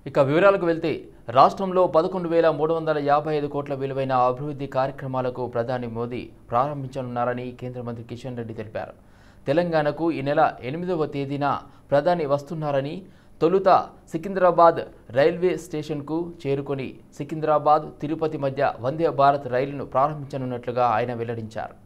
ఇక వివరాలకు వెళ్తే రాష్ట్రంలో పదకొండు వేల మూడు వందల యాభై ఐదు కోట్ల విలువైన అభివృద్ధి కార్యక్రమాలకు ప్రధాని మోదీ ప్రారంభించనున్నారని కేంద్ర మంత్రి కిషన్ రెడ్డి తెలిపారు తెలంగాణకు ఈ నెల ఎనిమిదవ తేదీన ప్రధాని వస్తున్నారని తొలుత సికింద్రాబాద్ రైల్వే స్టేషన్కు చేరుకొని సికింద్రాబాద్ తిరుపతి మధ్య వందే భారత్ రైలును ప్రారంభించనున్నట్లుగా ఆయన వెల్లడించారు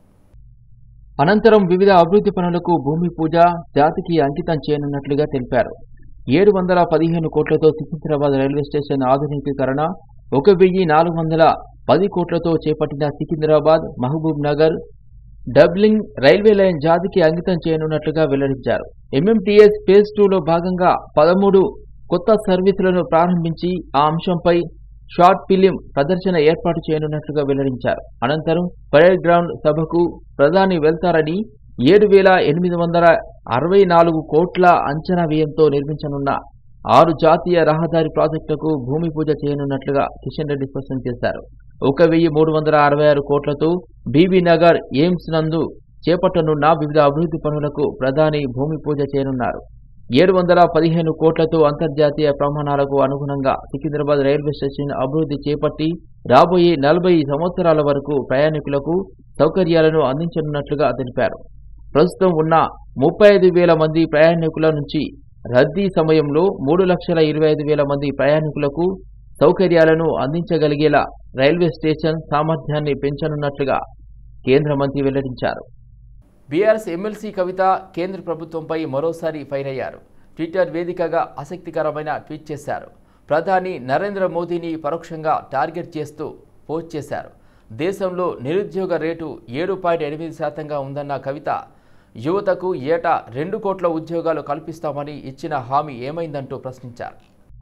అనంతరం వివిధ అభివృద్ధి పనులకు భూమి పూజ జాతికి అంకితం చేయనున్నట్లుగా తెలిపారు ఏడు వందల పదిహేను కోట్లతో సికింద్రాబాద్ రైల్వే స్టేషన్ ఆధునికీకరణ ఒక వెయ్యి నాలుగు వందల పది కోట్లతో చేపట్టిన Secunderabad Mahabub Nagar doubling railway line జాతికి అంకితం చేయనున్నట్లుగా వెల్లడించారు ఎంఎంటీఎస్ ఫేజ్ టూలో భాగంగా పదమూడు కొత్త సర్వీసులను ప్రారంభించి ఆ అంశంపై షార్ట్ ఫిలిం ప్రదర్శన ఏర్పాటు చేయనున్నట్లుగా వెల్లడించారు అనంతరం పరేడ్ గ్రౌండ్ సభకు ప్రధాని వెళ్తారని ఏడు వేల ఎనిమిది వందల అరవై నాలుగు కోట్ల అంచనా వ్యయంతో నిర్మించనున్న ఆరు జాతీయ రహదారి ప్రాజెక్టులకు భూమి పూజ చేయనున్నట్లుగా కిషన్ రెడ్డి స్పష్టం చేశారు ఒక వెయ్యి మూడు వందల అరవై ఆరు కోట్లతో బీబీ నగర్ ఎయిమ్స్ నందు చేపట్టనున్న వివిధ అభివృద్ధి పనులకు ప్రధాని భూమి పూజ చేయనున్నారు ఏడు వందల పదిహేను కోట్లతో అంతర్జాతీయ ప్రమాణాలకు అనుగుణంగా సికింద్రాబాద్ రైల్వే స్టేషన్ అభివృద్ధి చేపట్టి రాబోయే నలభై సంవత్సరాల వరకు ప్రయాణికులకు సౌకర్యాలను అందించనున్నట్లుగా తెలిపారు ప్రస్తుతం ఉన్న ముప్పై ఐదు వేల మంది ప్రయాణికుల నుంచి రద్దీ సమయంలో మూడు లక్షల ఇరవై ఐదు వేల మంది ప్రయాణికులకు సౌకర్యాలను అందించగలిగేలా రైల్వే స్టేషన్ సామర్థ్యాన్ని పెంచనున్నట్లుగా కేంద్ర మంత్రి వెల్లడించారు బీఆర్ఎస్ ఎమ్మెల్సీ కవిత కేంద్ర ప్రభుత్వంపై మరోసారి ఫైర్ అయ్యారు ట్విట్టర్ వేదికగా ఆసక్తికరమైన ట్వీట్ చేశారు ప్రధాని నరేంద్ర మోదీని పరోక్షంగా టార్గెట్ చేస్తూ పోస్ట్ చేశారు దేశంలో నిరుద్యోగ రేటు ఏడు పాయింట్ ఎనిమిది శాతంగా ఉందన్న కవిత యువతకు ఏటా రెండు కోట్ల ఉద్యోగాలు కల్పిస్తామని ఇచ్చిన హామీ ఏమైందంటూ ప్రశ్నించారు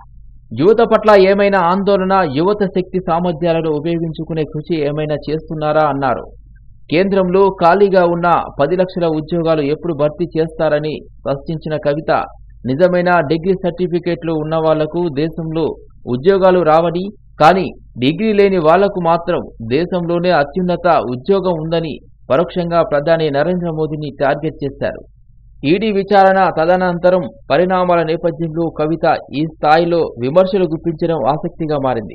యువత పట్ల ఏమైనా ఆందోళన యువత శక్తి సామర్థ్యాలను ఉపయోగించుకునే కృషి ఏమైనా చేస్తున్నారా అన్నారు కేంద్రంలో ఖాళీగా ఉన్న పది లక్షల ఉద్యోగాలు ఎప్పుడు భర్తీ చేస్తారని ప్రశ్నించిన కవిత నిజమైన డిగ్రీ సర్టిఫికేట్లు ఉన్న వాళ్లకు దేశంలో ఉద్యోగాలు రావని కానీ డిగ్రీ లేని వాళ్లకు మాత్రం దేశంలోనే అత్యున్నత ఉద్యోగం ఉందని పరోక్షంగా ప్రధాని నరేంద్ర మోదీని టార్గెట్ చేశారు ఈడీ విచారణ తదనంతరం పరిణామాల నేపథ్యంలో కవిత ఈ స్థాయిలో విమర్శలు గుప్పించడం ఆసక్తిగా మారింది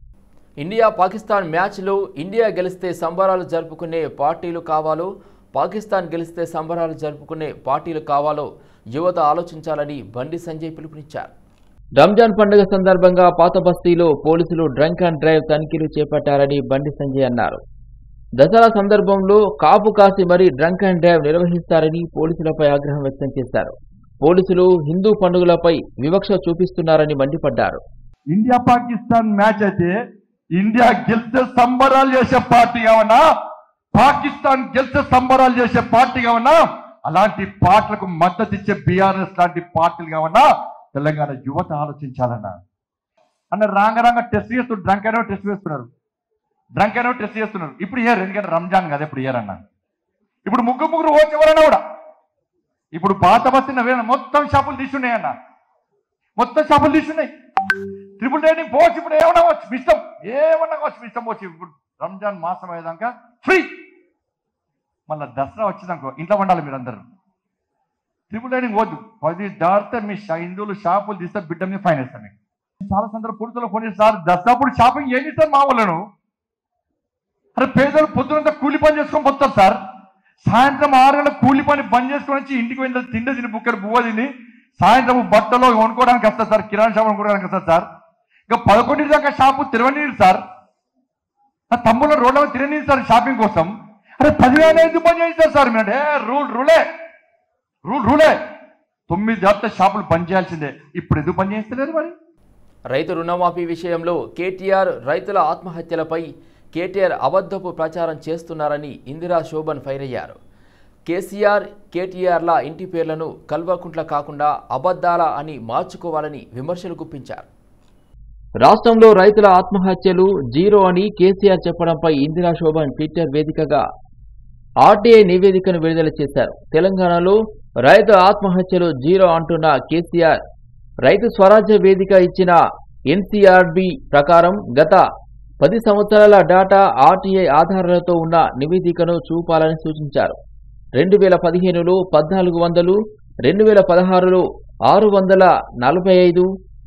ఇండియా పాకిస్తాన్ మ్యాచ్లో ఇండియా గెలిస్తే సంబరాలు జరుపుకునే పార్టీలు కావాలో పాకిస్తాన్ గెలిస్తే సంబరాలు జరుపుకునే పార్టీలు కావాలో యువత ఆలోచించాలని బండి సంజయ్ పిలుపునిచ్చారు రంజాన్ పండుగ సందర్భంగా పాత బస్తీలో పోలీసులు డ్రంక్ అండ్ డ్రైవ్ తనిఖీలు చేపట్టారని బండి సంజయ్ అన్నారు దసరా సందర్భంలో కాపు కాసి మరీ డ్రంక్ అండ్ డ్రైవ్ నిర్వహిస్తారని పోలీసులపై ఆగ్రహం వ్యక్తం చేశారు పోలీసులు హిందూ పండుగలపై వివక్ష చూపిస్తున్నారని మండిపడ్డారు ఇండియా పాకిస్తాన్ మ్యాచ్ అయితే ఇండియా గెలిస్తే సంబరాలు చేసే పార్టీ కావన్నా పాకిస్తాన్ గెలిస్తే సంబరాలు చేసే పార్టీ కావన్నా అలాంటి పార్టీలకు మద్దతు ఇచ్చే బీఆర్ఎస్ లాంటి పార్టీలు కావన్నా తెలంగాణ యువత ఆలోచించాలన్నా అన్న రాంగ రాంగ టెస్ట్ చేస్తున్నారు డ్రంక్ అయినా టెస్ట్ చేస్తున్నారు డ్రంక్ అయినా టెస్ట్ చేస్తున్నారు ఇప్పుడు ఇయ్యారు ఎందుకంటే రంజాన్ కదా ఇప్పుడు ఇయ్యారన్న ఇప్పుడు ముగ్గురు ముగ్గురు ఓట్లు ఎవరైనా కూడా ఇప్పుడు పాత బస్సు నవ్వేనా మొత్తం షాపులు తీసున్నాయన్న మొత్తం షాపులు తీసున్నాయి ట్రిపుల్ రైడింగ్ పోవచ్చు ఇప్పుడు ఏమన్నా వచ్చు మీ ఇష్టం ఏమన్నా వచ్చు మీ ఇష్టం పోవచ్చు ఇప్పుడు రంజాన్ మాసం అయ్యేదాకా ఫ్రీ మళ్ళీ దసరా వచ్చిందనుకో ఇంట్లో ఉండాలి మీరు అందరూ ట్రిపుల్ రైడింగ్ వద్దు పది దాటితే మీ షా- హిందువులు షాపులు తీస్తే బిడ్డ మీద ఫైన్ వేస్తాను మీకు చాలా సందర్భం పుడుతులో ఫోన్ చేసి సార్ దసరాప్పుడు షాపింగ్ ఏం చేస్తారు మా వాళ్ళను అరే పేదలు పొద్దునంతా కూలి పని చేసుకొని పోతారు సార్ సాయంత్రం ఆరు గంటల కూలి పని బంద్ చేసుకొని వచ్చి ఇంటికి వెళ్ళి తిండి తిని బుక్కరు బువ్వ తిని సాయంత్రం బట్టలు కొనుక్కోవడానికి వస్తారు సార్ కిరాణా షాప్ కొనుక్కోవడానికి వస్తారు సార్ ఇక పదకొండు దాకా షాపు తిరవనీరు సార్ నా తమ్ముళ్ళ రోడ్ల తిరగనీరు సార్ షాపింగ్ కోసం అరే పదివేల ఎందుకు పని చేస్తారు సార్ మీరు అంటే రూల్ రూలే రూల్ రూలే తొమ్మిది జాబితా షాపులు బంద్ చేయాల్సిందే ఇప్పుడు ఎందుకు పని చేస్తలేరు మరి రైతు రుణమాఫీ విషయంలో కేటీఆర్ రైతుల ఆత్మహత్యలపై కేటీఆర్ అబద్ధపు ప్రచారం చేస్తున్నారని ఇందిరా శోభన్ ఫైర్ అయ్యారు కేసీఆర్ కేటీఆర్ల ఇంటి పేర్లను కల్వకుంట్ల కాకుండా అబద్ధాల అని మార్చుకోవాలని విమర్శలు గుప్పించారు రాష్ట్రంలో రైతుల ఆత్మహత్యలు జీరో అని కేసీఆర్ చెప్పడంపై ఇందిరా శోభన్ ట్విట్టర్ వేదికగా ఆర్టీఐ నివేదికను విడుదల చేశారు తెలంగాణలో రైతు ఆత్మహత్యలు జీరో అంటున్న కేసీఆర్ రైతు స్వరాజ్య వేదిక ఇచ్చిన ఎన్సీఆర్బి ప్రకారం గత పది సంవత్సరాల డాటా ఆర్టీఐ ఆధారాలతో ఉన్న నివేదికను చూపాలని సూచించారు రెండు వేల పదిహేనులో పద్నాలుగు వందలు రెండు వేల పదహారులో ఆరు వందల నలభై ఐదు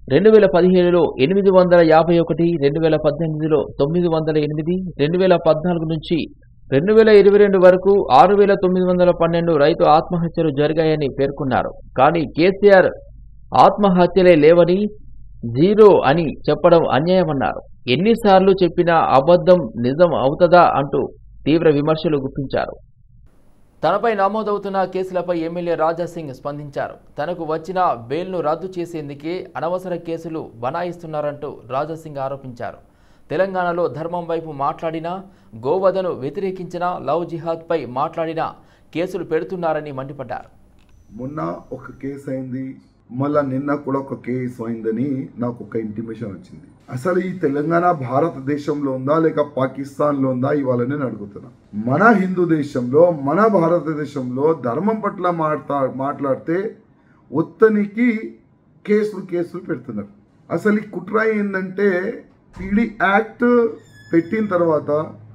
రెండు వేల పదిహేనులో ఎనిమిది వందల యాభై ఒకటి రెండు వేల పద్దెనిమిదిలో తొమ్మిది వందల ఎనిమిది రెండు వేల పద్నాలుగు నుంచి రెండు వేల ఇరవై రెండు వరకు ఆరు వేల తొమ్మిది వందల పన్నెండు రైతు ఆత్మహత్యలు జరిగాయని పేర్కొన్నారు కానీ కేసీఆర్ ఆత్మహత్యలే లేవని జీరో అని చెప్పడం అన్యాయమన్నారు ఎన్నిసార్లు చెప్పినా అబద్ధం నిజం అవుతదా అంటూ తీవ్ర విమర్శలు గుప్పించారు తనపై నమోదవుతున్న కేసులపై ఎమ్మెల్యే రాజాసింగ్ స్పందించారు తనకు వచ్చిన బెయిల్ను రద్దు చేసేందుకే అనవసర కేసులు బనాయిస్తున్నారంటూ రాజాసింగ్ ఆరోపించారు తెలంగాణలో ధర్మం వైపు మాట్లాడినా గోవధను వ్యతిరేకించిన లవ్ జిహాద్పై మాట్లాడినా కేసులు పెడుతున్నారని మండిపడ్డారు మొన్న ఒక కేసు అయింది మళ్ళా నిన్న కూడా ఒక కేసు అయిందని నాకు ఒక ఇంటిమేషన్ వచ్చింది అసలు ఈ తెలంగాణ భారతదేశంలో ఉందా లేక పాకిస్తాన్లో ఉందా ఇవాళ నేను అడుగుతున్నా మన హిందూ దేశంలో మన భారతదేశంలో ధర్మం పట్ల మాట్లా మాట్లాడితే ఒత్తనికి కేసులు కేసులు పెడుతున్నారు అసలు ఈ కుట్ర ఏంటంటే పీడీ యాక్ట్ పెట్టిన తర్వాత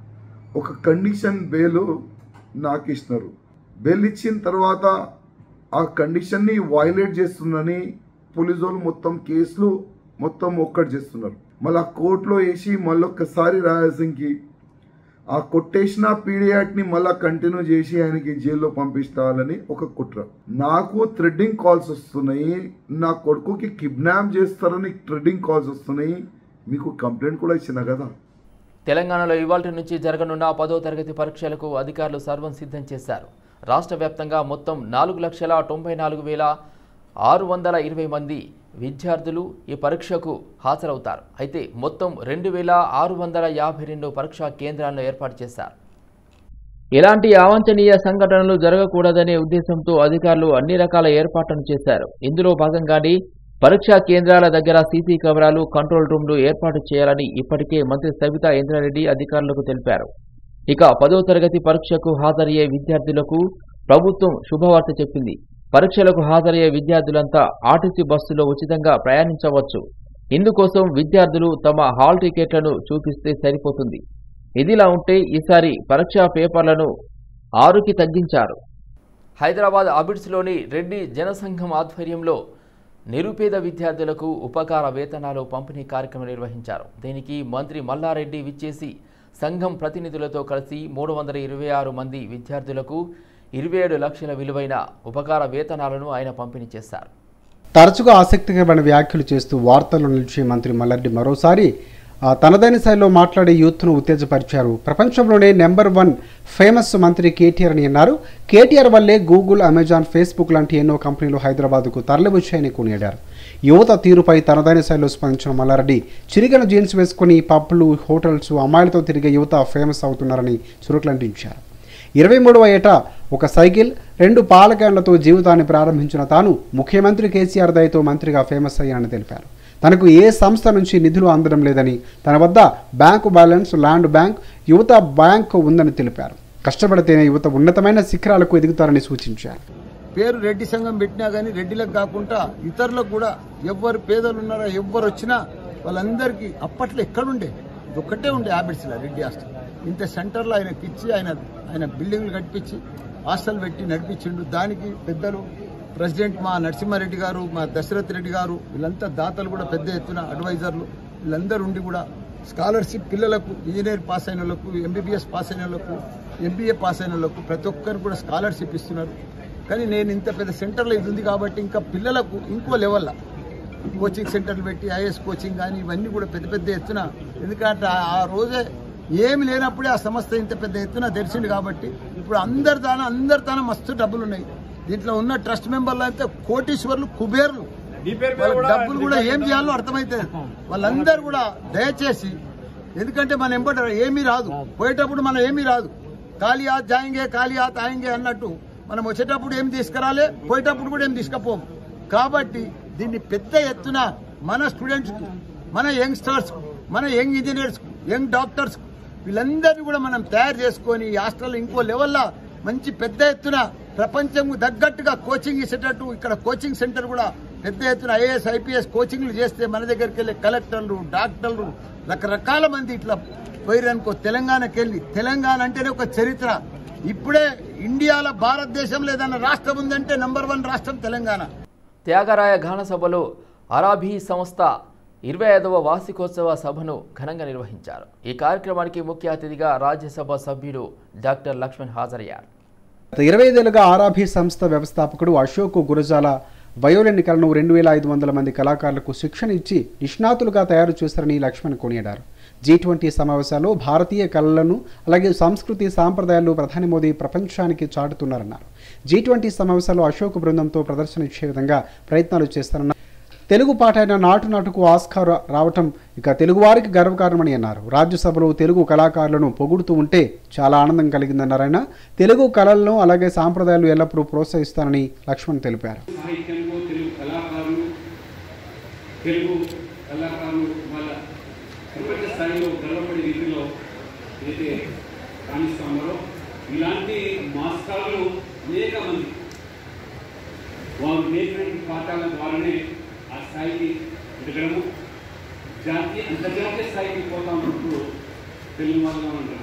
ఒక కండిషన్ బెయిల్ నాకు ఇచ్చినారు బెయిల్ ఇచ్చిన తర్వాత ఆ కండిషన్ని వైలేట్ చేస్తుందని పోలీసు వాళ్ళు మొత్తం కేసులు మొత్తం ఒక్కటి చేస్తున్నారు మళ్ళీ ఆ కోర్టులో వేసి మళ్ళొక్కసారి రాయాల్సింకి ఆ కొట్టేసిన పీడియాట్ని మళ్ళా కంటిన్యూ చేసి ఆయనకి జైల్లో పంపిస్తాలని ఒక కుట్ర నాకు థ్రెడ్డింగ్ కాల్స్ వస్తున్నాయి నా కొడుకుకి కిడ్నాప్ చేస్తారని థ్రెడ్డింగ్ కాల్స్ వస్తున్నాయి మీకు కంప్లైంట్ కూడా ఇచ్చిన కదా తెలంగాణలో ఇవాళ నుంచి జరగనున్న పదో తరగతి పరీక్షలకు అధికారులు సర్వం సిద్ధం చేశారు రాష్ట్ర వ్యాప్తంగా మొత్తం నాలుగు లక్షల తొంభై నాలుగు వేల ఆరు వందల ఇరవై మంది విద్యార్థులు ఈ పరీక్షకు హాజరవుతారు అయితే మొత్తం రెండు వేల ఆరు వందల యాభై రెండు పరీక్షా కేంద్రాలను ఏర్పాటు చేశారు ఎలాంటి అవాంఛనీయ సంఘటనలు జరగకూడదనే ఉద్దేశంతో అధికారులు అన్ని రకాల ఏర్పాట్లను చేశారు ఇందులో భాగంగానే పరీక్షా కేంద్రాల దగ్గర సీసీ కెమెరాలు కంట్రోల్ రూమ్లు ఏర్పాటు చేయాలని ఇప్పటికే మంత్రి సవితా ఇంద్రారెడ్డి అధికారులకు తెలిపారు ఇక పదో తరగతి పరీక్షకు హాజరయ్యే విద్యార్థులకు ప్రభుత్వం శుభవార్త చెప్పింది పరీక్షలకు హాజరయ్యే విద్యార్థులంతా ఆర్టీసీ బస్సులో ఉచితంగా ప్రయాణించవచ్చు ఇందుకోసం విద్యార్థులు తమ హాల్ టికెట్లను చూపిస్తే సరిపోతుంది ఇదిలా ఉంటే ఈసారి పరీక్షా పేపర్లను ఆరుకి తగ్గించారు హైదరాబాద్ అబిడ్స్లోని రెడ్డి జనసంఘం ఆధ్వర్యంలో నిరుపేద విద్యార్థులకు ఉపకార వేతనాలు పంపిణీ కార్యక్రమం నిర్వహించారు దీనికి మంత్రి మల్లారెడ్డి విచ్చేసి సంఘం ప్రతినిధులతో కలిసి మూడు వందల ఇరవై ఆరు మంది విద్యార్థులకు ఇరవై ఏడు లక్షల విలువైన ఉపకార వేతనాలను ఆయన పంపిణీ చేశారు తరచుగా ఆసక్తికరమైన వ్యాఖ్యలు చేస్తూ వార్తల్లో నిలిచే మంత్రి మల్లారెడ్డి మరోసారి ఆ, తనదైన శైలిలో మాట్లాడే యూత్ను ఉత్తేజపరిచారు ప్రపంచంలోనే నెంబర్ వన్ ఫేమస్ మంత్రి కేటీఆర్ అని అన్నారు కేటీఆర్ వల్లే గూగుల్ అమెజాన్ ఫేస్బుక్ లాంటి ఎన్నో కంపెనీలు హైదరాబాద్కు తరలివచ్చాయని కొనియాడారు యువత తీరుపై తనదైన శైలిలో స్పందించిన మల్లారెడ్డి చిరిగిన జీన్స్ వేసుకుని పబ్లు హోటల్స్ అమ్మాయిలతో తిరిగే యువత ఫేమస్ అవుతున్నారని చురుకులంటించారు ఇరవై మూడవ ఏట ఒక సైకిల్ రెండు పాల క్యాన్లతో జీవితాన్ని ప్రారంభించిన తాను ముఖ్యమంత్రి కేసీఆర్ దయతో మంత్రిగా ఫేమస్ అయ్యానని తెలిపారు తనకు ఏ సంస్థ నుంచి నిధులు అందడం లేదని తన వద్ద బ్యాంకు బ్యాలెన్స్ ల్యాండ్ బ్యాంక్ యువత బ్యాంక్ ఉందని తెలిపారు కష్టపడితేనే యువత ఉన్నతమైన శిఖరాలకు ఎదుగుతారని సూచించారు పేరు రెడ్డి సంఘం పెట్టినా కానీ రెడ్డిలకు కాకుండా ఇతరులకు కూడా ఎవ్వరు పేదలు ఉన్నారో ఎవ్వరు వచ్చినా వాళ్ళందరికీ అప్పట్లో ఎక్కడుండే ఇది ఒక్కటే ఉండే హ్యాబిట్స్లో రెడ్డి హాస్టల్ ఇంత సెంటర్లో ఆయనకి ఇచ్చి ఆయన ఆయన బిల్డింగ్లు కట్టించి హాస్టల్ పెట్టి నడిపించిండు దానికి పెద్దలు ప్రెసిడెంట్ మా నరసింహారెడ్డి గారు మా దశరథ్ రెడ్డి గారు వీళ్ళంతా దాతలు కూడా పెద్ద ఎత్తున అడ్వైజర్లు వీళ్ళందరూ ఉండి కూడా స్కాలర్షిప్ పిల్లలకు ఇంజనీర్ పాస్ అయిన వాళ్ళకు ఎంబీబీఎస్ పాస్ అయిన వాళ్ళకు ఎంబీఏ పాస్ అయిన వాళ్ళకు ప్రతి ఒక్కరు కూడా స్కాలర్షిప్ ఇస్తున్నారు కానీ నేను ఇంత పెద్ద సెంటర్లో ఇది ఉంది కాబట్టి ఇంకా పిల్లలకు ఇంకో లెవెల్లో కోచింగ్ సెంటర్లు పెట్టి ఐఏఎస్ కోచింగ్ కానీ ఇవన్నీ కూడా పెద్ద పెద్ద ఎత్తున ఎందుకంటే ఆ- ఆ రోజే ఏమి లేనప్పుడే ఆ సంస్థ ఇంత పెద్ద ఎత్తున తెరిచింది కాబట్టి ఇప్పుడు అందరి దాన అందరి దాన మస్తు డబ్బులు ఉన్నాయి దీంట్లో ఉన్న ట్రస్ట్ మెంబర్లు అయితే కోటీశ్వర్లు కుబేర్లు వాళ్ళ డబ్బులు కూడా ఏం చేయాలో అర్థమైతే వాళ్ళందరూ కూడా దయచేసి ఎందుకంటే మన ఎంబట ఏమీ రాదు పోయేటప్పుడు మనం ఏమీ రాదు ఖాళీ హాత్ జాయింగే ఖాళీ హాత్ ఆయంగే అన్నట్టు మనం వచ్చేటప్పుడు ఏం తీసుకురాలే పోయేటప్పుడు కూడా ఏం తీసుకపోము కాబట్టి దీన్ని పెద్ద ఎత్తున మన స్టూడెంట్స్ మన యంగ్స్టర్స్ మన యంగ్ ఇంజనీర్స్ యంగ్ డాక్టర్స్ వీళ్ళందరినీ కూడా మనం తయారు చేసుకొని ఈ హాస్టల్ ఇంకో లెవెల్లో మంచి పెద్ద ఎత్తున ప్రపంచం తగ్గట్టుగా కోచింగ్ ఇచ్చేటట్టు ఇక్కడ కోచింగ్ సెంటర్ కూడా పెద్ద ఎత్తున ఐఏఎస్ ఐపీఎస్ కోచింగ్లు చేస్తే మన దగ్గరికి వెళ్ళే కలెక్టర్లు డాక్టర్లు రకరకాల మంది ఇట్లా పోయిరనుకో తెలంగాణకి వెళ్ళి తెలంగాణ అంటేనే ఒక చరిత్ర ఇప్పుడే ఇండియాలో భారతదేశంలో ఏదైనా రాష్ట్రం ఉందంటే నంబర్ వన్ రాష్ట్రం తెలంగాణ త్యాగరాయ గాన సభలో అరాబీ సంస్థ ఇరవై ఐదవ వార్షికోత్సవ సభను ఘనంగా నిర్వహించారు ఈ కార్యక్రమానికి ముఖ్య అతిథిగా రాజ్యసభ సభ్యుడు డాక్టర్ లక్ష్మణ్ హాజరయ్యారు గత ఇరవై ఐదేళ్లుగా ఆరాభి సంస్థ వ్యవస్థాపకుడు అశోక్ గురజాల వయోలిన్ కళను రెండు వేల ఐదు వందల మంది కళాకారులకు శిక్షణ ఇచ్చి నిష్ణాతులుగా తయారు చేశారని లక్ష్మణ్ కొనియాడారు జీ ట్వంటీ సమావేశాల్లో భారతీయ కళలను అలాగే సంస్కృతి సాంప్రదాయాలు ప్రధాని మోదీ ప్రపంచానికి చాటుతున్నారన్నారు జీ ట్వంటీ సమావేశాల్లో అశోక్ బృందంతో ప్రదర్శన ఇచ్చే విధంగా ప్రయత్నాలు చేస్తారన్నారు తెలుగు పాట అయిన నాటు నాటుకు ఆస్కార్ రావటం ఇక తెలుగువారికి గర్వకారణమని అన్నారు రాజ్యసభలో తెలుగు కళాకారులను పొగుడుతూ ఉంటే చాలా ఆనందం కలిగిందన్నారు ఆయన తెలుగు కళలను అలాగే సాంప్రదాయాలు ఎల్లప్పుడూ ప్రోత్సహిస్తానని లక్ష్మణ్ తెలిపారు సాహిత్యంలో తెలుగు కళాకారులు తెలుగు కళాకారులు వాళ్ళ ప్రపంచ స్థాయిలో గర్వపడే రీతిలో అయితే రాణిస్తున్నారో ఇలాంటి మాస్టర్లు అనేక మంది వారు నేర్పిన పాఠాల ద్వారానే ఆ స్థాయికి ఎదగడము జాతీయ అంతర్జాతీయ స్థాయికి పోతా ఉన్నప్పుడు తెలుగు వాళ్ళగా ఉంటారు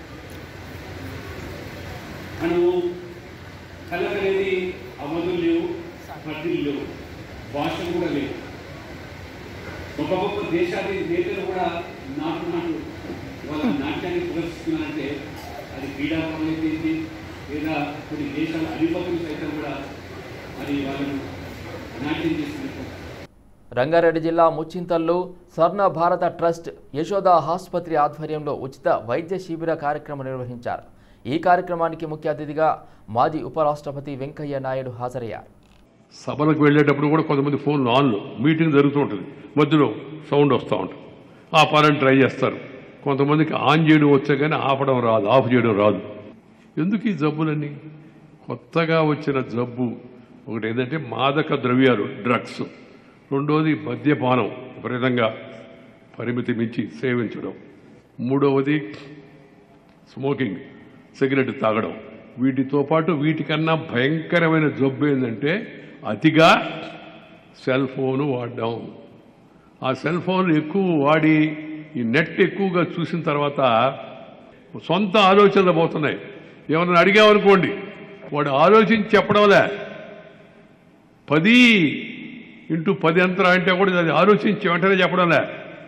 మనము కళకు అనేది అవధులు లేవు పద్ధతులు లేవు భాషలు కూడా లేవు గొప్ప గొప్ప దేశాది నేతలు కూడా నాటు నాటు వాళ్ళ నాట్యాన్ని ప్రదర్శిస్తున్నారంటే అది క్రీడాకారులు అయితే లేదా కొన్ని దేశాల అధిపతులు సైతం కూడా అది వాళ్ళను నాట్యం చేస్తున్నట్టు రంగారెడ్డి జిల్లా ముచ్చింతల్లో స్వర్ణ భారత ట్రస్ట్ యశోద ఆసుపత్రి ఆధ్వర్యంలో ఉచిత వైద్య శిబిర కార్యక్రమం నిర్వహించారు ఈ కార్యక్రమానికి ముఖ్య అతిథిగా మాజీ ఉపరాష్ట్రపతి వెంకయ్య నాయుడు హాజరయ్యారు సభలకు వెళ్ళేటప్పుడు కూడా కొంతమంది ఫోన్లు ఆన్లో మీటింగ్ జరుగుతూ ఉంటుంది మధ్యలో సౌండ్ వస్తూ ఉంటుంది ఆపాలని ట్రై చేస్తారు కొంతమందికి ఆన్ చేయడం వచ్చే కానీ ఆపడం రాదు ఆఫ్ చేయడం రాదు ఎందుకు ఈ జబ్బులన్నీ కొత్తగా వచ్చిన జబ్బు ఒకటి ఏంటంటే మాదక ద్రవ్యాలు డ్రగ్స్ రెండోది మద్యపానం విపరీతంగా పరిమితి మించి సేవించడం మూడవది స్మోకింగ్ సిగరెట్ తాగడం వీటితో పాటు వీటికన్నా భయంకరమైన జబ్బు ఏంటంటే అతిగా సెల్ ఫోన్ వాడడం ఆ సెల్ ఫోన్ ఎక్కువ వాడి ఈ నెట్ ఎక్కువగా చూసిన తర్వాత సొంత ఆలోచనలు పోతున్నాయి ఏమన్నా అడిగామనుకోండి వాడు ఆలోచించి చెప్పడంలే పది ఇంటూ పది ఎంత అంటే కూడా అది ఆలోచించి వెంటనే చెప్పడంలే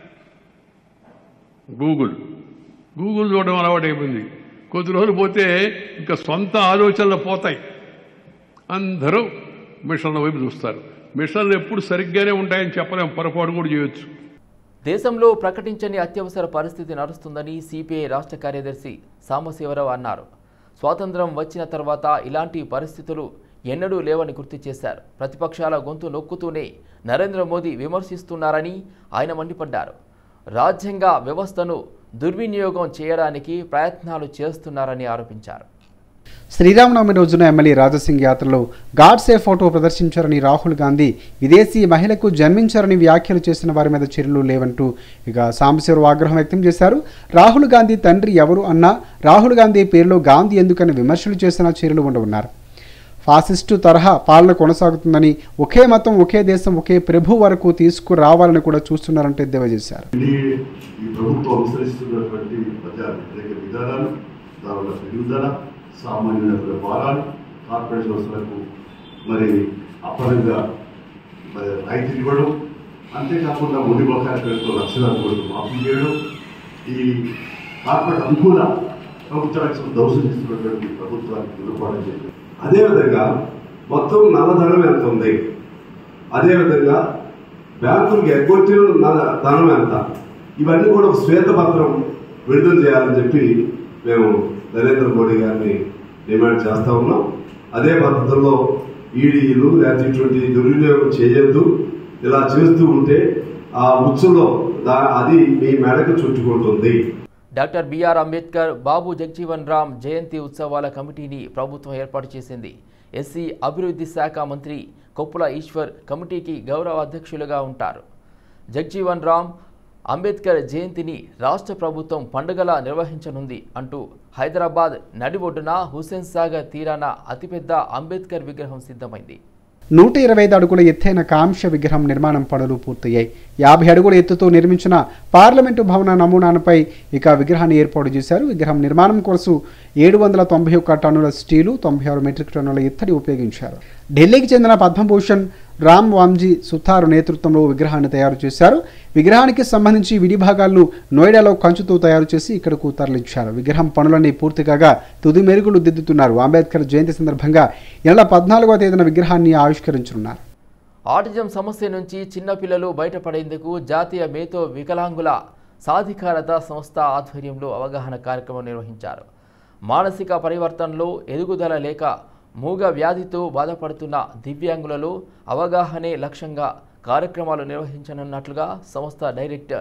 గూగుల్ గూగుల్ చూడడం అలవాటు అయిపోయింది కొద్ది రోజులు పోతే ఇంకా సొంత ఆలోచనలు పోతాయి అందరూ మిషన్ల వైపు చూస్తారు మిషన్లు ఎప్పుడు సరిగ్గానే ఉంటాయని చెప్పలేం పొరపాటు కూడా చేయొచ్చు దేశంలో ప్రకటించని అత్యవసర పరిస్థితి నడుస్తుందని సిపిఐ రాష్ట్ర కార్యదర్శి సాంబశివరావు అన్నారు స్వాతంత్రం వచ్చిన తర్వాత ఇలాంటి పరిస్థితులు ఎన్నడూ లేవని గుర్తు చేశారు ప్రతిపక్షాల గొంతు నొక్కుతూనే నరేంద్ర మోదీ విమర్శిస్తున్నారని ఆయన మండిపడ్డారు రాజ్యాంగ వ్యవస్థను దుర్వినియోగం చేయడానికి ప్రయత్నాలు చేస్తున్నారని ఆరోపించారు శ్రీరామనవమి రోజున ఎమ్మెల్యే రాజసింగ్ యాత్రలో గాడ్సే ఫోటో ప్రదర్శించారని రాహుల్ గాంధీ విదేశీ మహిళకు జన్మించారని వ్యాఖ్యలు చేసిన వారి మీద చర్యలు లేవంటూ ఇక సాంబశివరావు ఆగ్రహం వ్యక్తం చేశారు రాహుల్ గాంధీ తండ్రి ఎవరు అన్నా రాహుల్ గాంధీ పేరులో గాంధీ ఎందుకని విమర్శలు చేసినా చర్యలు ఉండవున్నారు ఫాసిస్టు తరహా పాలన కొనసాగుతుందని ఒకే మతం ఒకే దేశం ఒకే ప్రభు వరకు తీసుకురావాలని కూడా చూస్తున్నారంటే ఎద్దేవా చేశారు ఇది ఈ ప్రభుత్వం అనుసరిస్తున్నటువంటి ప్రజా వ్యతిరేక విధానాలు దానివల్ల పెరుగుదల సామాన్యుల భారాలు కార్పొరేట్ సంస్థలకు మరి అప్పనంగా మరి రైతులు ఇవ్వడం అంతేకాకుండా ముడి బకాయిల పేరుతో లక్షలాది కోట్లు మాఫీ చేయడం ఈ కార్పొరేట్ అనుకూల ప్రభుత్వానికి దౌర్జన్యిస్తున్నటువంటి ప్రభుత్వానికి దుర్పాటు చేయడం అదేవిధంగా మొత్తం నల్లధనం ఎంత ఉంది అదేవిధంగా బ్యాంకులకు ఎగ్గొట్టిన న- ధనం ఎంత ఇవన్నీ కూడా ఒక శ్వేతపత్రం విడుదల చేయాలని చెప్పి మేము నరేంద్ర మోడీ గారిని డిమాండ్ చేస్తా ఉన్నాం అదే పద్ధతిలో ఈడీలు లేకపోతే ఇటువంటి దుర్వినియోగం చేయొద్దు ఇలా చేస్తూ ఉంటే ఆ ఉచ్చులో దా- అది మీ మెడకు చుట్టుకుంటుంది డాక్టర్ బిఆర్ అంబేద్కర్ బాబు జగ్జీవన్ రామ్ జయంతి ఉత్సవాల కమిటీని ప్రభుత్వం ఏర్పాటు చేసింది ఎస్సీ అభివృద్ధి శాఖ మంత్రి కొప్పుల ఈశ్వర్ కమిటీకి గౌరవ అధ్యక్షులుగా ఉంటారు జగ్జీవన్ రామ్ అంబేద్కర్ జయంతిని రాష్ట్ర ప్రభుత్వం పండుగలా నిర్వహించనుంది అంటూ హైదరాబాద్ నడిబొడ్డున హుస్సేన్ సాగర్ తీరాన అతిపెద్ద అంబేద్కర్ విగ్రహం సిద్ధమైంది నూట ఇరవై ఐదు అడుగుల ఎత్తైన కాంస్య విగ్రహం నిర్మాణం పనులు పూర్తయ్యాయి యాభై అడుగుల ఎత్తుతో నిర్మించిన పార్లమెంటు భవన నమూనాపై ఇక విగ్రహాన్ని ఏర్పాటు చేశారు విగ్రహం నిర్మాణం కోసం ఏడు వందల తొంభై ఒక్క టన్నుల స్టీలు తొంభై ఆరు మెట్రిక్ టన్నుల ఇత్తడి ఉపయోగించారు ఢిల్లీకి చెందిన పద్మభూషణ్ రామ్ వామ్జీ సుతారు నేతృత్వంలో విగ్రహాన్ని తయారు చేశారు విగ్రహానికి సంబంధించి విడి భాగాలను నోయిడాలో కంచుతో తయారు చేసి ఇక్కడకు తరలించారు విగ్రహం పనులన్నీ పూర్తి కాగా తుది మెరుగులు దిద్దుతున్నారు అంబేద్కర్ జయంతి సందర్భంగా ఈ నెల పద్నాలుగవ తేదీన విగ్రహాన్ని ఆవిష్కరించనున్నారు ఆటిజం సమస్య నుంచి చిన్నపిల్లలు బయటపడేందుకు జాతీయ మేతో వికలాంగుల సాధికారత సంస్థ ఆధ్వర్యంలో అవగాహన కార్యక్రమం నిర్వహించారు మానసిక పరివర్తనలో ఎదుగుదల లేక మూగ వ్యాధితో బాధపడుతున్న దివ్యాంగులలో అవగాహనే లక్ష్యంగా కార్యక్రమాలు నిర్వహించనున్నట్లుగా సంస్థ డైరెక్టర్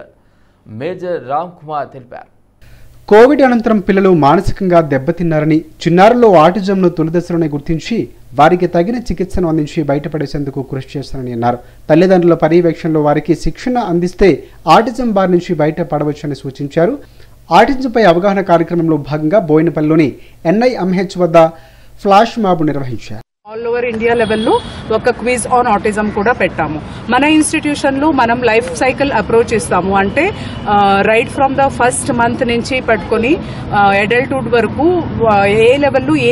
మేజర్ రామ్ కుమార్ తెలిపారు కోవిడ్ అనంతరం పిల్లలు మానసికంగా దెబ్బతిన్నారని చిన్నారుల్లో ఆటిజంను తొలిదశలోనే గుర్తించి వారికి తగిన చికిత్సను అందించి బయటపడేసేందుకు కృషి చేస్తారని అన్నారు తల్లిదండ్రుల పర్యవేక్షణలో వారికి శిక్షణ అందిస్తే ఆటిజం బారి నుంచి బయటపడవచ్చని సూచించారు ఆటిజంపై అవగాహన కార్యక్రమంలో భాగంగా బోయినపల్లిలోని ఎన్ఐఎంహెచ్ వద్ద ఫ్లాష్ మాబ్ నిర్వహించారు ఆల్ ఓవర్ ఇండియా లెవెల్లో ఒక క్విజ్ ఆన్ ఆటిజం కూడా పెట్టాము మన ఇన్స్టిట్యూషన్లో మనం లైఫ్ సైకిల్ అప్రోచ్ ఇస్తాము అంటే right from the first month నుంచి పట్టుకొని అడల్ట్హుడ్ వరకు ఆ, ఏ లెవెల్లో ఏ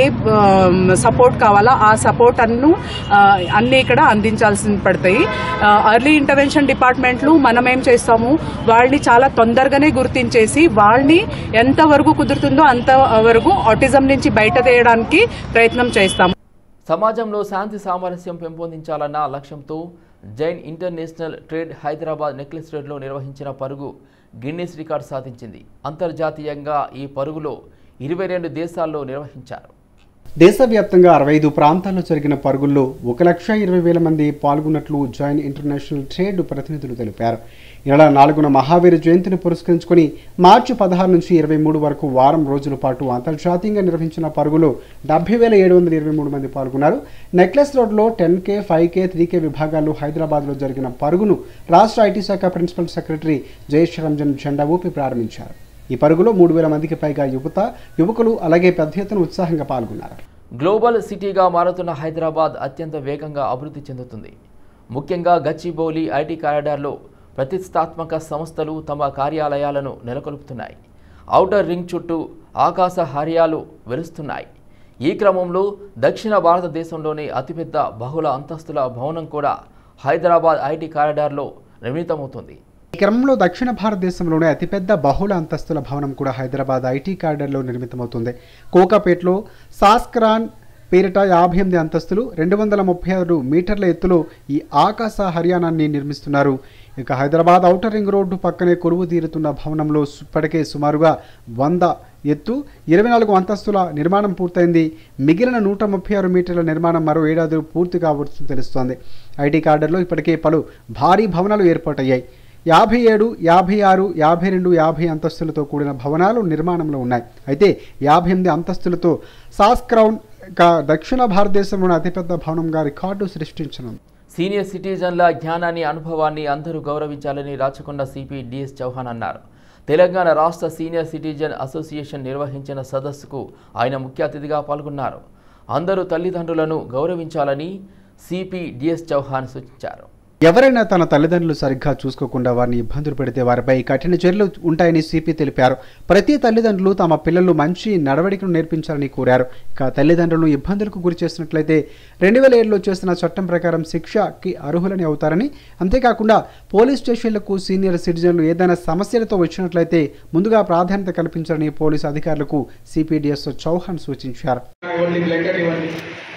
సపోర్ట్ కావాలా ఆ సపోర్ట్ అన్ను ఆ, అన్ని ఇక్కడ అందించాల్సి పడతాయి అర్లీ ఇంటర్వెన్షన్ డిపార్ట్మెంట్లు మనం ఏం చేస్తాము వాళ్ళని చాలా తొందరగానే గుర్తించేసి వాళ్ళని ఎంతవరకు కుదురుతుందో అంతవరకు ఆటిజం నుంచి బయట తీయడానికి ప్రయత్నం చేస్తాము సమాజంలో శాంతి సామరస్యం పెంపొందించాలన్న లక్ష్యంతో Jain international trade Hyderabad necklace రోడ్లో నిర్వహించిన పరుగు గిన్నీస్ రికార్డు సాధించింది అంతర్జాతీయంగా ఈ పరుగులో ఇరవై రెండు దేశాల్లో నిర్వహించారు దేశవ్యాప్తంగా అరవై ఐదు ప్రాంతాల్లో జరిగిన పరుగుల్లో ఒక లక్ష ఇరవై వేల మంది పాల్గొన్నట్లు జాయిన్ ఇంటర్నేషనల్ ట్రేడ్ ప్రతినిధులు తెలిపారు ఈ నెల నాలుగున మహావీర జయంతిని పురస్కరించుకొని మార్చి పదహారు నుంచి ఇరవై మూడు వరకు వారం రోజుల పాటు అంతర్జాతీయంగా నిర్వహించిన పరుగులో డెబ్బై వేల ఏడు వందల ఇరవై మూడు మంది పాల్గొన్నారు నెక్లెస్ రోడ్లో ten K five K three K విభాగాల్లో హైదరాబాద్లో జరిగిన పరుగును రాష్ట్ర ఐటీ శాఖ ప్రిన్సిపల్ సెక్రటరీ జయేష్ రంజన్ జెండా ఊపి ప్రారంభించారు ఈ పరుగులో మూడు వేల మందికి పైగా యువత యువకులు అలాగే పెద్ద ఎత్తున ఉత్సాహంగా పాల్గొన్నారు గ్లోబల్ సిటీగా మారుతున్న హైదరాబాద్ అత్యంత వేగంగా అభివృద్ధి చెందుతుంది ముఖ్యంగా గచ్చిబౌలి ఐటీ కారిడార్లో ప్రతిష్టాత్మక సంస్థలు తమ కార్యాలయాలను నెలకొల్పుతున్నాయి ఔటర్ రింగ్ చుట్టూ ఆకాశ హర్యాలు వెలుస్తున్నాయి ఈ క్రమంలో దక్షిణ భారతదేశంలోని అతిపెద్ద బహుళ అంతస్తుల భవనం కూడా హైదరాబాద్ ఐటీ కారిడార్లో నిర్మితమవుతుంది ఈ క్రమంలో దక్షిణ భారతదేశంలోనే అతిపెద్ద బహుళ అంతస్తుల భవనం కూడా హైదరాబాద్ ఐటీ కారిడార్లో నిర్మితమవుతుంది కోకాపేటలో సాస్క్రాన్ పేరిట యాభై ఎనిమిది అంతస్తులు రెండు వందల ముప్పై ఆరు మీటర్ల ఎత్తులో ఈ ఆకాశ హర్యానాన్ని నిర్మిస్తున్నారు ఇక హైదరాబాద్ ఔటర్ రింగ్ రోడ్డు పక్కనే కొలువు తీరుతున్న భవనంలో సు- ఇప్పటికే సుమారుగా వంద ఎత్తు ఇరవై నాలుగు అంతస్తుల నిర్మాణం పూర్తయింది మిగిలిన నూట ముప్పై ఆరు మీటర్ల నిర్మాణం మరో ఏడాది పూర్తి కావచ్చని తెలుస్తోంది ఐటీ కార్డర్లో ఇప్పటికే పలు భారీ భవనాలు ఏర్పాటయ్యాయి యాభై ఏడు యాభై ఆరు యాభై రెండు యాభై అంతస్తులతో కూడిన భవనాలు నిర్మాణంలో ఉన్నాయి అయితే యాభై ఎనిమిది అంతస్తులతో సాస్ క్రౌన్ ఇక దక్షిణ భారతదేశంలోని అతిపెద్ద భవనంగా రికార్డు సృష్టించనుంది సీనియర్ సిటిజన్ల జ్ఞానాన్ని అనుభవాన్ని అందరూ గౌరవించాలని రాచకొండ సిపి డిఎస్ చౌహాన్ అన్నారు తెలంగాణ రాష్ట్ర సీనియర్ సిటిజన్ అసోసియేషన్ నిర్వహించిన సదస్సుకు ఆయన ముఖ్య అతిథిగా పాల్గొన్నారు అందరూ తల్లిదండ్రులను గౌరవించాలని సిపి డిఎస్ చౌహాన్ సూచించారు ఎవరైనా తన తల్లిదండ్రులు సరిగ్గా చూసుకోకుండా వారిని ఇబ్బందులు పెడితే వారిపై కఠిన చర్యలు ఉంటాయని సిపి తెలిపారు ప్రతి తల్లిదండ్రులు తమ పిల్లలు మంచి నడవడికను నేర్పించాలని కోరారు ఇక తల్లిదండ్రులను ఇబ్బందులకు గురి చేసినట్లయితే రెండు వేల ఏడులో చేసిన చట్టం ప్రకారం శిక్షకి అర్హులని అవుతారని అంతేకాకుండా పోలీస్ స్టేషన్లకు సీనియర్ సిటిజన్లు ఏదైనా సమస్యలతో వచ్చినట్లయితే ముందుగా ప్రాధాన్యత కల్పించాలని పోలీసు అధికారులకు సిపిడిఎస్ చౌహాన్ సూచించారు ఇవ్వండి బ్లాంకెట్ ఇవ్వండి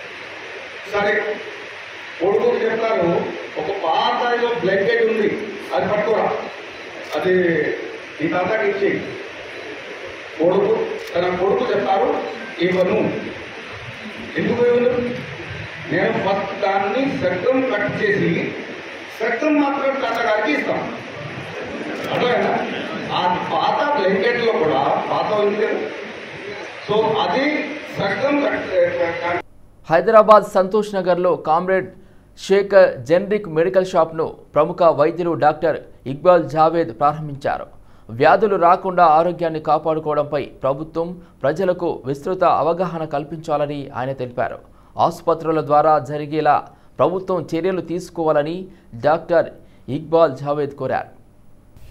సరే కొడుకుకి చెప్తాను ఒక పాత ఏదో బ్లాంకెట్ ఉంది అది పట్టుకోరా అది ఈ తాతకి ఇచ్చి కొడుకు తన కొడుకు చెప్తారు ఇవ్వను ఎందుకు ఇవ్వను నేను ఫస్ట్ దాన్ని సగం కట్ చేసి సగం మాత్రం తాతగారికి ఇస్తాను అర్థమైనా ఆ పాత బ్లాంకెట్లో కూడా పాత ఉంది కదా సో అది సగం కట్ కట్ హైదరాబాద్ సంతోష్ నగర్లో కామ్రేడ్ శేఖర్ జెనరిక్ మెడికల్ షాప్ను ప్రముఖ వైద్యులు డాక్టర్ ఇక్బాల్ జావేద్ ప్రారంభించారు వ్యాధులు రాకుండా ఆరోగ్యాన్ని కాపాడుకోవడంపై ప్రభుత్వం ప్రజలకు విస్తృత అవగాహన కల్పించాలని ఆయన తెలిపారు ఆసుపత్రుల ద్వారా జరిగేలా ప్రభుత్వం చర్యలు తీసుకోవాలని డాక్టర్ ఇక్బాల్ జావేద్ కోరారు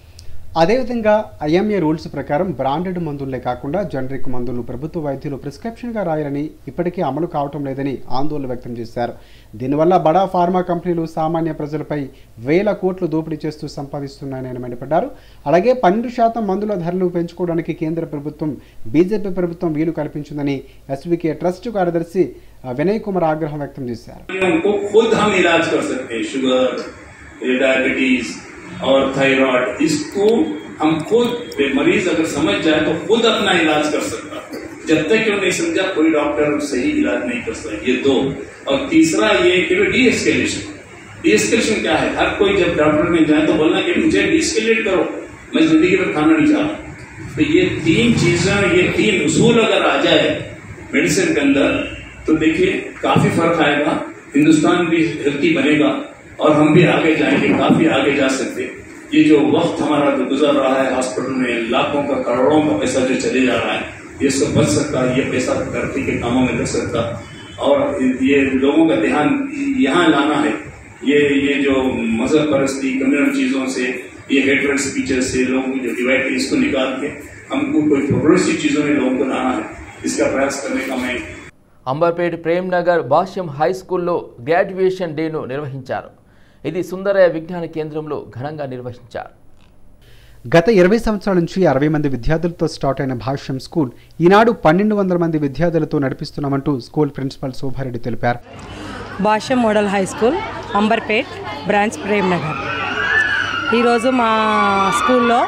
అదేవిధంగా ఐఎంఏ రూల్స్ ప్రకారం బ్రాండెడ్ మందులే కాకుండా జనరిక్ మందులు ప్రభుత్వ వైద్యులు ప్రిస్క్రిప్షన్గా రాయాలని ఇప్పటికీ అమలు కావటం లేదని ఆందోళన వ్యక్తం చేశారు దీనివల్ల బడా ఫార్మా కంపెనీలు సామాన్య ప్రజలపై వేల కోట్లు దోపిడీ చేస్తూ సంపాదిస్తున్నాయని ఆయన మండిపడ్డారు అలాగే పన్నెండు శాతం మందుల ధరలు పెంచుకోవడానికి కేంద్ర ప్రభుత్వం బీజేపీ ప్రభుత్వం వీలు కల్పించిందని ఎస్వికే ట్రస్ట్ కార్యదర్శి ఆ, వినయ్ కుమార్ ఆగ్రహం వ్యక్తం చేశారు उनको खुद हम इलाज कर सकते हैं शुगर ये डायबिटीज और थायराइड इसको हम खुद मरीज अगर समझ जाए तो खुद अपना इलाज कर सकता है जब तक क्यों नहीं समझा कोई डॉक्टर सही इलाज नहीं कर सकता ये दो और तीसरा ये कि डी एस्केलेशन डी एस्केलेशन क्या है हर कोई जब डॉक्टर में जाए तो बोलना कि मुझे डी एस्केलेट करो मैं जिंदगी में खाना नहीं चाहता तो ये तीन चीजें ये तीन उसूल अगर आ जाए मेडिसिन के अंदर तो देखिए काफी फर्क आएगा हिंदुस्तान भी हेल्थी बनेगा और हम भी आगे जाएंगे काफी आगे जा सकते ये जो वक्त हमारा जो गुजर रहा है हॉस्पिटल में लाखों का करोड़ों का पैसा जो चले जा रहा है ये सब बच सकता है ये पैसा तरक्की के कामों में लग सकता और ये लोगों का ध्यान यहाँ लाना है ये ये जो मजहब परस्ती कम्युनल चीजों से ये हेटरेड स्पीचेस से लोगों की जो डिवाइड है इसको निकाल के हमको कोई प्रोग्रेसिव चीजों में लोगों को लाना है इसका प्रयास करने का मैं అంబర్పేట్ ప్రేమ్ నగర్ భాష్యం హై స్కూల్లో గ్రాడ్యుయేషన్ డేను నిర్వహించారు ఇది సుందరయ్య విజ్ఞాన కేంద్రంలో ఘనంగా నిర్వహించారు గత ఇరవై సంవత్సరాల నుంచి అరవై మంది విద్యార్థులతో స్టార్ట్ అయిన భాష్యం స్కూల్ ఈనాడు పన్నెండు వందల మంది విద్యార్థులతో నడిపిస్తున్నామంటూ స్కూల్ ప్రిన్సిపల్ శోభారెడ్డి తెలిపారు Bhashyam model high school Amberpet branch Prem Nagar ఈరోజు మా స్కూల్లో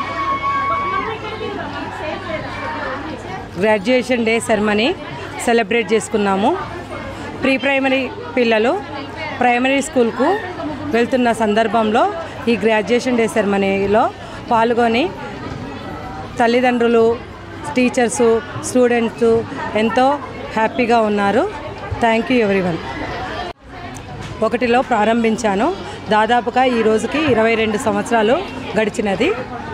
గ్రాడ్యుయేషన్ డే సెరమనీ సెలబ్రేట్ చేసుకున్నాము ప్రీ ప్రైమరీ పిల్లలు ప్రైమరీ స్కూల్కు వెళ్తున్న సందర్భంలో ఈ గ్రాడ్యుయేషన్ డే సెరమనీలో పాల్గొని తల్లిదండ్రులు టీచర్సు స్టూడెంట్స్ ఎంతో హ్యాపీగా ఉన్నారు థ్యాంక్ యూ ఎవ్రీవన్ ఒకటిలో ప్రారంభించాను దాదాపుగా ఈ రోజుకి ఇరవై రెండు సంవత్సరాలు గడిచినది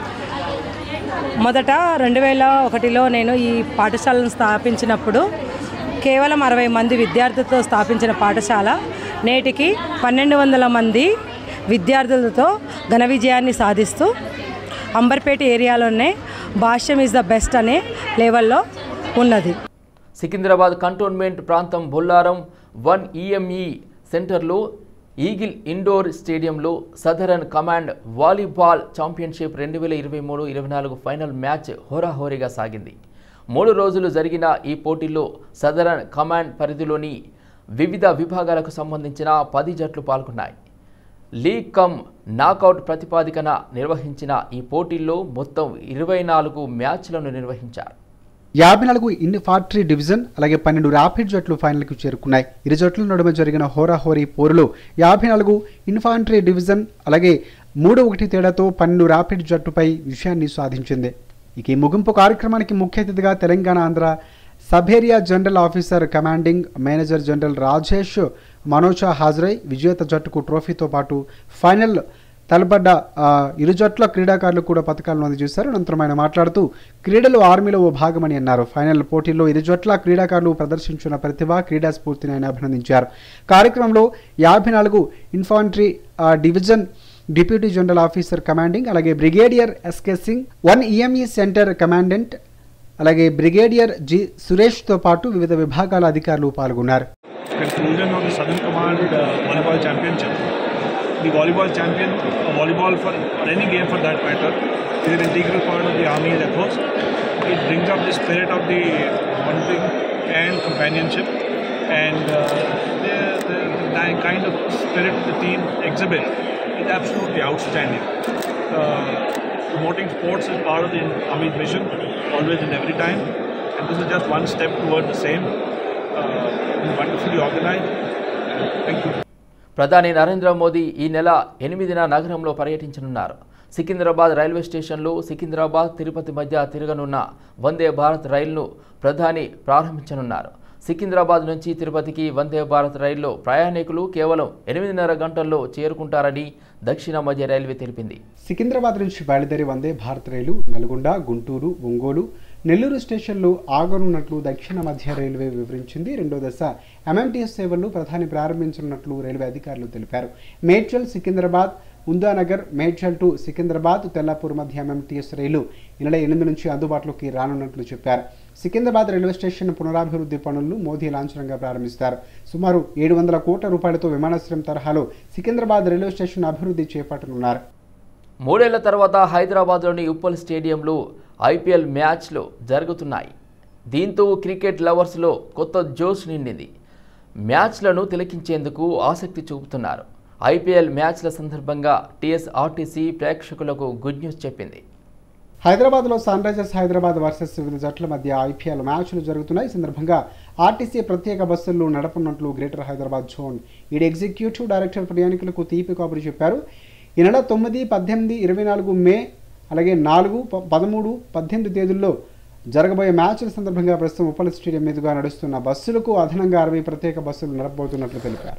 మొదట రెండు వేల ఒకటిలో నేను ఈ పాఠశాలను స్థాపించినప్పుడు కేవలం అరవై మంది విద్యార్థులతో స్థాపించిన పాఠశాల నేటికి పన్నెండు వందల మంది విద్యార్థులతో ఘన విజయాన్ని సాధిస్తూ అంబర్పేట ఏరియాలోనే భాష్యం ఈజ్ ద బెస్ట్ అనే లెవెల్లో ఉన్నది సికింద్రాబాద్ కంటోన్మెంట్ ప్రాంతం బొల్లారం వన్ ఈఎంఈ సెంటర్లో ఈగిల్ ఇండోర్ స్టేడియంలో సదరన్ కమాండ్ వాలీబాల్ ఛాంపియన్షిప్ రెండు వేల ఇరవై మూడు ఇరవై నాలుగు ఫైనల్ మ్యాచ్ హోరాహోరీగా సాగింది మూడు రోజులు జరిగిన ఈ పోటీల్లో సదరన్ కమాండ్ పరిధిలోని వివిధ విభాగాలకు సంబంధించిన పది జట్లు పాల్గొన్నాయి లీగ్ కమ్ నాకౌట్ ప్రతిపాదికన నిర్వహించిన ఈ పోటీల్లో మొత్తం ఇరవై నాలుగు మ్యాచ్లను నిర్వహించారు యాభై నాలుగు ఇన్ఫాంట్రీ డివిజన్ అలాగే పన్నెండు ర్యాపిడ్ జట్లు ఫైనల్కు చేరుకున్నాయి ఇరు జట్ల నడుమ జరిగిన హోరాహోరీ పోరులో యాభై నాలుగు ఇన్ఫాంట్రీ డివిజన్ అలాగే మూడు ఒకటి తేడాతో పన్నెండు ర్యాపిడ్ జట్టుపై విషయాన్ని సాధించింది ఇక ఈ ముగింపు కార్యక్రమానికి ముఖ్య అతిథిగా Telangana Andhra sub area general officer commanding manager general Rajesh Manoja హాజరై విజేత జట్టుకు ట్రోఫీతో పాటు ఫైనల్ తలబడ్డ ఆ, ఇరు జట్ల క్రీడాకారులు కూడా పథకాలను అందజేశారు అనంతరం ఆయన మాట్లాడుతూ క్రీడలు ఆర్మీలో ఓ భాగమని అన్నారు ఫైనల్ పోటీల్లో ఇరు జట్ల క్రీడాకారులు ప్రదర్శించిన ప్రతిభ క్రీడా స్ఫూర్తిని ఆయన అభినందించారు కార్యక్రమంలో యాభై నాలుగు ఇన్ఫాంట్రీ ఆ, division deputy general officer commanding అలాగే brigadier SK Singh one EME centre commandant అలాగే బ్రిగేడియర్ జి సురేష్తో పాటు వివిధ విభాగాల అధికారులు పాల్గొన్నారు conclusion of the Southern Command uh, Volleyball Championship. The volleyball champion, or volleyball for or any game for that matter, is an integral part of the Army's efforts. It brings up the spirit of the bonding and companionship, and uh, the, the, the kind of spirit the team exhibit is absolutely outstanding. Uh, promoting sports is part of the Army's mission, always and every time, and this is just one step towards the same. Uh, wonderfully organized. And thank you. ప్రధాని నరేంద్ర మోదీ ఈ నెల ఎనిమిదిన నగరంలో పర్యటించనున్నారు Secunderabad railway స్టేషన్లో సికింద్రాబాద్ తిరుపతి మధ్య తిరగనున్న వందే భారత్ రైలును ప్రధాని ప్రారంభించనున్నారు సికింద్రాబాద్ నుంచి తిరుపతికి వందే భారత్ రైల్లో ప్రయాణికులు కేవలం ఎనిమిదిన్నర గంటల్లో చేరుకుంటారని దక్షిణ మధ్య రైల్వే తెలిపింది సికింద్రాబాద్ నుంచి బయలుదేరి వందే భారత్ రైలు నల్గొండ గుంటూరు ఒంగోలు నెల్లూరు స్టేషన్లు ఆగనున్నట్లు దక్షిణ మధ్య రైల్వే వివరించింది రెండో దశ ఎంఎంటీఎస్ సేవలను ప్రధాని ప్రారంభించనున్నట్లు రైల్వే అధికారులు తెలిపారు మేడ్చల్ సికింద్రాబాద్ ఉందానగర్ మేడ్చల్ టు సికింద్రాబాద్ తెల్లాపూర్ మధ్య ఎంఎంటీఎస్ రైలు ఈ నెల ఎనిమిది నుంచి అందుబాటులోకి రానున్నట్లు చెప్పారు సికింద్రాబాద్ రైల్వే స్టేషన్ పునరాభివృద్ధి పనులను మోదీ లాంఛనంగా ప్రారంభిస్తారు సుమారు ఏడు వందల కోట్ల రూపాయలతో విమానాశ్రయం తరహాలో సికింద్రాబాద్ రైల్వే స్టేషన్ అభివృద్ధి చేపట్టనున్నారు మూడేళ్ల తర్వాత హైదరాబాద్లోని ఉప్పల్ స్టేడియంలో ఐపీఎల్ మ్యాచ్లు జరుగుతున్నాయి దీంతో క్రికెట్ లవర్స్లో కొత్త జోష్ నిండింది మ్యాచ్లను తిలకించేందుకు ఆసక్తి చూపుతున్నారు ఐపీఎల్ మ్యాచ్ల సందర్భంగా టీఎస్ఆర్టీసీ ప్రేక్షకులకు గుడ్ న్యూస్ చెప్పింది హైదరాబాద్లో సన్ రైజర్స్ హైదరాబాద్ వర్సెస్ వివిధ జట్ల మధ్య ఐపీఎల్ మ్యాచ్లు జరుగుతున్నాయి ఈ సందర్భంగా ఆర్టీసీ ప్రత్యేక బస్సులు నడపనున్నట్లు greater Hyderabad zone ED executive director ప్రయాణికులకు తీపి కబురు చెప్పారు ఈ నెల తొమ్మిది పద్దెనిమిది ఇరవై నాలుగు మే అలాగే నాలుగు ప- పదమూడు పద్దెనిమిది తేదీల్లో జరగబోయే మ్యాచ్ల సందర్భంగా ప్రస్తుతం ఉప్పల్ స్టేడియం మీదుగా నడుస్తున్న బస్సులకు అదనంగా అరవై ప్రత్యేక బస్సులు నడపబోతున్నట్లు తెలిపారు